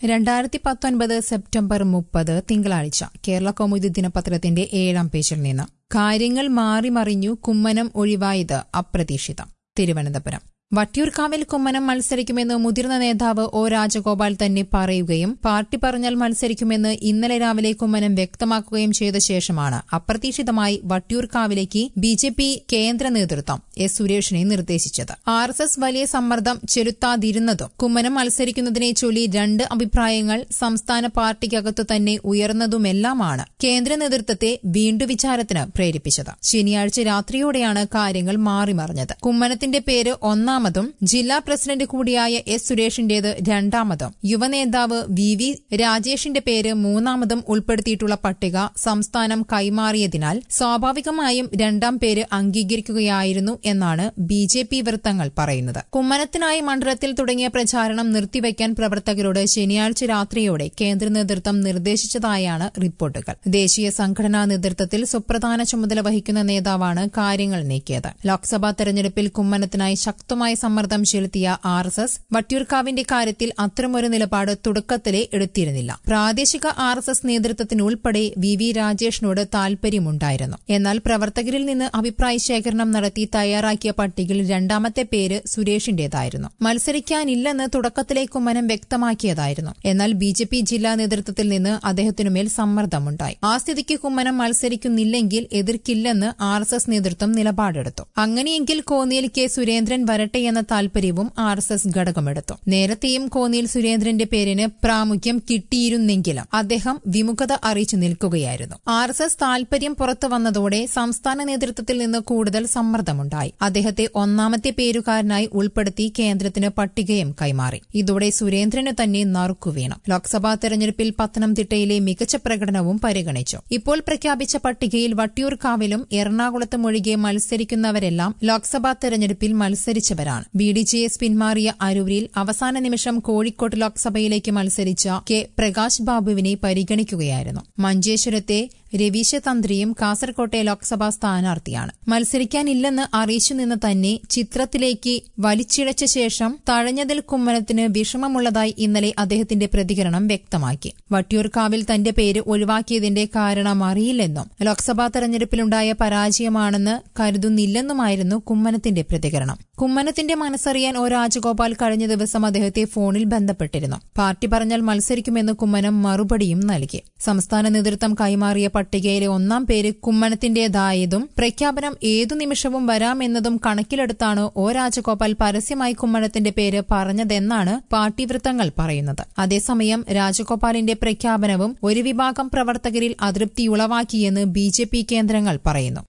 രണ്ടായിരത്തി പത്തൊൻപത് സെപ്റ്റംബർ മുപ്പത് തിങ്കളാഴ്ച കേരള കൗമുദി ദിനപത്രത്തിന്റെ ഏഴാം പേജിൽ നിന്ന് കാര്യങ്ങൾ മാറിമറിഞ്ഞു കുമ്മനം ഒഴിവായത് അപ്രതീക്ഷിതം തിരുവനന്തപുരം വട്ടിയൂർക്കാവിൽ കുമ്മനം മത്സരിക്കുമെന്ന് മുതിർന്ന നേതാവ് ഒ രാജഗോപാൽ തന്നെ പറയുകയും പാർട്ടി പറഞ്ഞാൽ മത്സരിക്കുമെന്ന് ഇന്നലെ രാവിലെ കുമ്മനം വ്യക്തമാക്കുകയും ചെയ്ത ശേഷമാണ് അപ്രതീക്ഷിതമായി വട്ടിയൂർക്കാവിലേക്ക് ബി ജെ പി കേന്ദ്ര നേതൃത്വം എസ് സുരേഷിനെ നിർദ്ദേശിച്ചത് ആർ എസ് എസ് വലിയ സമ്മർദ്ദം ചെലുത്താതിരുന്നതും കുമ്മനം മത്സരിക്കുന്നതിനെ ചൊല്ലി രണ്ട് അഭിപ്രായങ്ങൾ സംസ്ഥാന പാർട്ടിക്കകത്തു തന്നെ ഉയർന്നതുമെല്ലാമാണ് കേന്ദ്ര നേതൃത്വത്തെ വീണ്ടും വിചാരത്തിന് പ്രേരിപ്പിച്ചത് ശനിയാഴ്ച രാത്രിയോടെയാണ് കാര്യങ്ങൾ മാറിമറിഞ്ഞത് കുമ്മനത്തിന്റെ പേര് ഒന്നാമതും ജില്ലാ പ്രസിഡന്റ് കൂടിയായ എസ് സുരേഷിന്റേത് രണ്ടാമതും യുവനേതാവ് വി വി രാജേഷിന്റെ പേര് മൂന്നാമതും ഉൾപ്പെടുത്തിയിട്ടുള്ള പട്ടിക സംസ്ഥാനം കൈമാറിയതിനാൽ സ്വാഭാവികമായും രണ്ടാം പേര് അംഗീകരിക്കുകയായിരുന്നു എന്നാണ് ബി ജെ പി വൃത്തങ്ങൾ പറയുന്നത് കുമ്മനത്തിനായി മണ്ഡലത്തിൽ തുടങ്ങിയ പ്രചാരണം നിർത്തിവെക്കാൻ പ്രവർത്തകരോട് ശനിയാഴ്ച രാത്രിയോടെ കേന്ദ്ര നേതൃത്വം നിർദ്ദേശിച്ചതായാണ് റിപ്പോർട്ടുകൾ ദേശീയ സംഘടനാ നേതൃത്വത്തിൽ സുപ്രധാന ചുമതല വഹിക്കുന്ന നേതാവാണ് കാര്യങ്ങൾ നീക്കിയത് ലോക്സഭാ തെരഞ്ഞെടുപ്പിൽ കുമ്മനത്തിനായി ശക്തമായ സമ്മർദ്ദം ചെലുത്തിയ ആർ എസ് എസ് വട്ടിയൂർക്കാവിന്റെ കാര്യത്തിൽ അത്തരമൊരു നിലപാട് തുടക്കത്തിലെ എടുത്തിരുന്നില്ല പ്രാദേശിക ആർ എസ് എസ് നേതൃത്വത്തിനുൾപ്പെടെ വി വി രാജേഷിനോട് താൽപര്യമുണ്ടായിരുന്നു എന്നാൽ പ്രവർത്തകരിൽ നിന്ന് അഭിപ്രായ ശേഖരണം നടത്തി തയ്യാറാക്കിയ പട്ടികയിൽ രണ്ടാമത്തെ പേര് സുരേഷിന്റേതായിരുന്നു മത്സരിക്കാനില്ലെന്ന് തുടക്കത്തിലെ കുമ്മനം വ്യക്തമാക്കിയതായിരുന്നു എന്നാൽ ബി ജെ പി ജില്ലാ നേതൃത്വത്തിൽ നിന്ന് അദ്ദേഹത്തിനുമേൽ സമ്മർദ്ദമുണ്ടായി ആ സ്ഥിതിക്ക് കുമ്മനം മത്സരിക്കുന്നില്ലെങ്കിൽ എതിർക്കില്ലെന്ന് ആർ എസ് എസ് നേതൃത്വം നിലപാടെടുത്തു അങ്ങനെയെങ്കിൽ കോന്നിയിൽ കെ സുരേന്ദ്രൻ വരട്ടെ എന്ന താൽപര്യവും ആർ എസ് എസ് ഘടകമെടുത്തു നേരത്തെയും കോന്നിയിൽ സുരേന്ദ്രന്റെ പേരിന് പ്രാമുഖ്യം കിട്ടിയിരുന്നെങ്കിലും അദ്ദേഹം വിമുഖത അറിയിച്ചു നിൽക്കുകയായിരുന്നു ആർ എസ് എസ് താൽപര്യം പുറത്തു വന്നതോടെ സംസ്ഥാന നേതൃത്വത്തിൽ നിന്ന് കൂടുതൽ സമ്മർദ്ദമുണ്ടായി അദ്ദേഹത്തെ ഒന്നാമത്തെ പേരുകാരനായി ഉൾപ്പെടുത്തി കേന്ദ്രത്തിന് പട്ടികയും കൈമാറി ഇതോടെ സുരേന്ദ്രന് തന്നെ നറുക്കുവീണു ലോക്സഭാ തെരഞ്ഞെടുപ്പിൽ പത്തനംതിട്ടയിലെ മികച്ച പ്രകടനവും പരിഗണിച്ചു ഇപ്പോൾ പ്രഖ്യാപിച്ച പട്ടികയിൽ വട്ടിയൂർക്കാവിലും എറണാകുളത്തും ഒഴികെ മത്സരിക്കുന്നവരെല്ലാം ലോക്സഭാ തെരഞ്ഞെടുപ്പിൽ മത്സരിച്ചവരാണ് ബി ഡി ജെ എസ് പിന്മാറിയ അരൂരിൽ അവസാന നിമിഷം കോഴിക്കോട് ലോക്സഭയിലേക്ക് മത്സരിച്ച കെ പ്രകാശ് ബാബുവിനെ പരിഗണിക്കുകയായിരുന്നു മഞ്ചേശ്വരത്തെ രവീശ തന്ത്രിയും കാസർകോട്ടെ ലോക്സഭാ സ്ഥാനാർത്ഥിയാണ് മത്സരിക്കാനില്ലെന്ന് അറിയിച്ചു നിന്ന് തന്നെ ചിത്രത്തിലേക്ക് വലിച്ചിഴച്ച ശേഷം തഴഞ്ഞതിൽ കുമ്മനത്തിന് വിഷമമുള്ളതായി ഇന്നലെ അദ്ദേഹത്തിന്റെ പ്രതികരണം വ്യക്തമാക്കി വട്ടിയൂർക്കാവിൽ തന്റെ പേര് ഒഴിവാക്കിയതിന്റെ കാരണം അറിയില്ലെന്നും ലോക്സഭാ തെരഞ്ഞെടുപ്പിലുണ്ടായ പരാജയമാണെന്ന് കരുതുന്നില്ലെന്നുമായിരുന്നു കുമ്മനത്തിന്റെ പ്രതികരണം കുമ്മനത്തിന്റെ മനസ്സറിയാൻ ഒ രാജഗോപാൽ കഴിഞ്ഞ ദിവസം അദ്ദേഹത്തെ ഫോണിൽ ബന്ധപ്പെട്ടിരുന്നു പാർട്ടി പറഞ്ഞാൽ മത്സരിക്കുമെന്ന് കുമ്മനം മറുപടിയും നൽകി സംസ്ഥാന നേതൃത്വം കൈമാറിയ പട്ടികയിലെ ഒന്നാം പേര് കുമ്മനത്തിന്റേതായതും പ്രഖ്യാപനം ഏതു നിമിഷവും വരാമെന്നതും കണക്കിലെടുത്താണ് ഒ രാജഗോപാൽ പരസ്യമായി കുമ്മനത്തിന്റെ പേര് പറഞ്ഞതെന്നാണ് പാർട്ടി വൃത്തങ്ങൾ പറയുന്നത് അതേസമയം രാജഗോപാലിന്റെ പ്രഖ്യാപനവും ഒരു വിഭാഗം പ്രവർത്തകരിൽ അതൃപ്തിയുളവാക്കിയെന്ന് ബി കേന്ദ്രങ്ങൾ പറയുന്നു